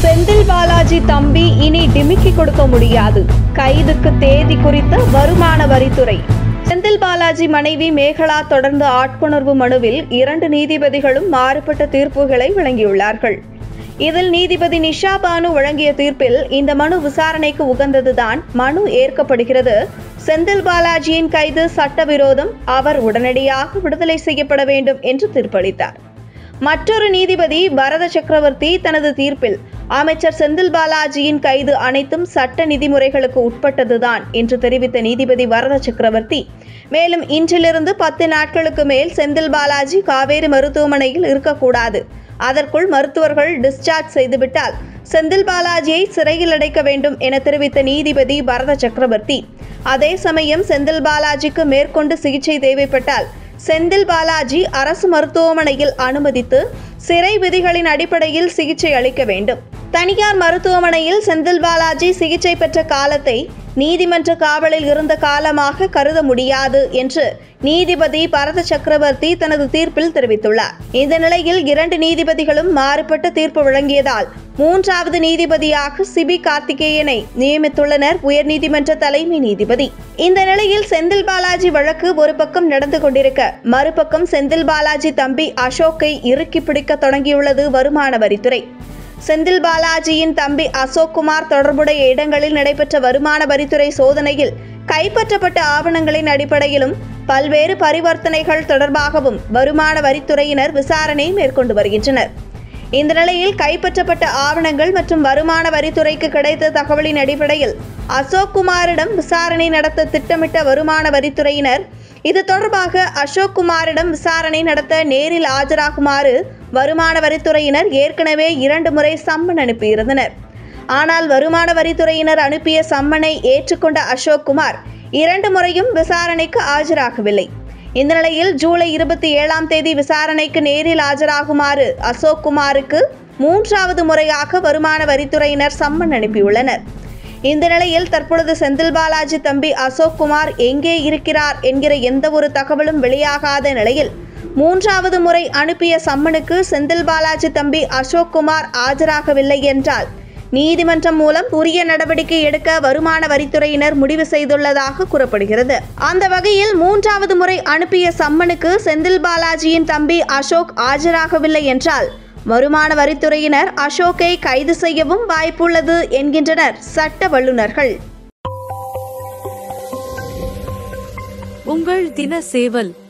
செந்தில் பாலாஜி தம்பி இனி டிமிக்கி கொடுக்க முடியாது கைதுக்கு தேதி குறித்த வருமான வரித்துறை செந்தில் பாலாஜி மனைவி மேகலா தொடர்ந்த ஆட்கொணர்வு மனுவில் இரண்டு நீதிபதிகளும் மாறுபட்ட தீர்ப்புகளை வழங்கியுள்ளார்கள் இதில் நீதிபதி நிஷா பானு வழங்கிய தீர்ப்பில் இந்த மனு விசாரணைக்கு உகந்ததுதான் மனு ஏற்கப்படுகிறது செந்தில் பாலாஜியின் கைது சட்டவிரோதம் அவர் உடனடியாக விடுதலை செய்யப்பட வேண்டும் என்று தீர்ப்பளித்தார் மற்றொரு நீதிபதி பரத சக்கரவர்த்தி தனது தீர்ப்பில் அமைச்சர் செந்தில் பாலாஜியின் கைது அனைத்தும் சட்ட விதிமுறைகளுக்கு உட்பட்டதுதான் என்று தெரிவித்த நீதிபதி வரத சக்கரவர்த்தி மேலும் இன்றிலிருந்து பத்து நாட்களுக்கு மேல் செந்தில் பாலாஜி காவேரி மருத்துவமனையில் இருக்கக்கூடாது அதற்குள் மருத்துவர்கள் டிஸ்சார்ஜ் செய்துவிட்டால் செந்தில் பாலாஜியை சிறையில் அடைக்க வேண்டும் என தெரிவித்த நீதிபதி பரத சக்கரவர்த்தி அதே சமயம் செந்தில் பாலாஜிக்கு மேற்கொண்டு சிகிச்சை தேவைப்பட்டால் செந்தில் பாலாஜி அரசு மருத்துவமனையில் அனுமதித்து சிறை விதிகளின் அடிப்படையில் சிகிச்சை அளிக்க வேண்டும் தனியார் மருத்துவமனையில் செந்தில் பாலாஜி சிகிச்சை பெற்ற காலத்தை நீதிமன்ற காவலில் இருந்த காலமாக கருத முடியாது என்று நீதிபதி பரத சக்கரவர்த்தி தனது தீர்ப்பில் தெரிவித்துள்ளார் இந்த நிலையில் இரண்டு நீதிபதிகளும் மாறுபட்ட தீர்ப்பு வழங்கியதால் மூன்றாவது நீதிபதியாக சிபி கார்த்திகேயனை நியமித்துள்ளனர் உயர்நீதிமன்ற தலைமை நீதிபதி இந்த நிலையில் செந்தில் பாலாஜி வழக்கு ஒரு பக்கம் நடந்து கொண்டிருக்க மறுபக்கம் செந்தில் பாலாஜி தம்பி அசோக்கை இறுக்கி பிடிக்க தொடங்கியுள்ளது வருமான வரித்துறை செந்தில் பாலாஜியின் தம்பி அசோக் குமார் தொடர்புடைய இடங்களில் நடைபெற்ற வருமான வரித்துறை சோதனையில் கைப்பற்றப்பட்ட ஆவணங்களின் அடிப்படையிலும் பல்வேறு பரிவர்த்தனைகள் தொடர்பாகவும் வருமான வரித்துறையினர் விசாரணை மேற்கொண்டு வருகின்றனர் இந்த நிலையில் கைப்பற்றப்பட்ட ஆவணங்கள் மற்றும் வருமான வரித்துறைக்கு கிடைத்த தகவலின் அடிப்படையில் அசோக் குமாரிடம் விசாரணை நடத்த திட்டமிட்ட வருமான வரித்துறையினர் இது தொடர்பாக அசோக் குமாரிடம் விசாரணை நடத்த நேரில் ஆஜராகுமாறு வருமான வரித்துறையினர் ஏற்கனவே இரண்டு முறை சம்மன் அனுப்பியிருந்தனர் ஆனால் வருமான வரித்துறையினர் அனுப்பிய சம்மனை ஏற்றுக்கொண்ட அசோக் குமார் இரண்டு முறையும் விசாரணைக்கு ஆஜராகவில்லை இந்த நிலையில் ஜூலை இருபத்தி ஏழாம் தேதி விசாரணைக்கு நேரில் ஆஜராகுமாறு அசோக் குமாருக்கு மூன்றாவது முறையாக வருமான வரித்துறையினர் சம்மன் அனுப்பியுள்ளனர் இந்த நிலையில் தற்பொழுது செந்தில் பாலாஜி தம்பி அசோக் குமார் எங்கே இருக்கிறார் என்கிற எந்த ஒரு தகவலும் வெளியாகாத நிலையில் மூன்றாவது முறை அனுப்பிய சம்மனுக்கு செந்தில் பாலாஜி தம்பி அசோக் குமார் ஆஜராகவில்லை என்றால் நீதிமன்றம் மூலம் உரிய நடவடிக்கை எடுக்க வருமான வரித்துறையினர் முடிவு செய்துள்ளதாக கூறப்படுகிறது அந்த வகையில் மூன்றாவது முறை அனுப்பிய சம்மனுக்கு செந்தில் பாலாஜியின் தம்பி அசோக் ஆஜராகவில்லை என்றால் வருமான வரித்துறையினர் அசோக்கை கைது செய்யவும் வாய்ப்புள்ளது என்கின்றனர் சட்ட வல்லுநர்கள் உங்கள் தின சேவல்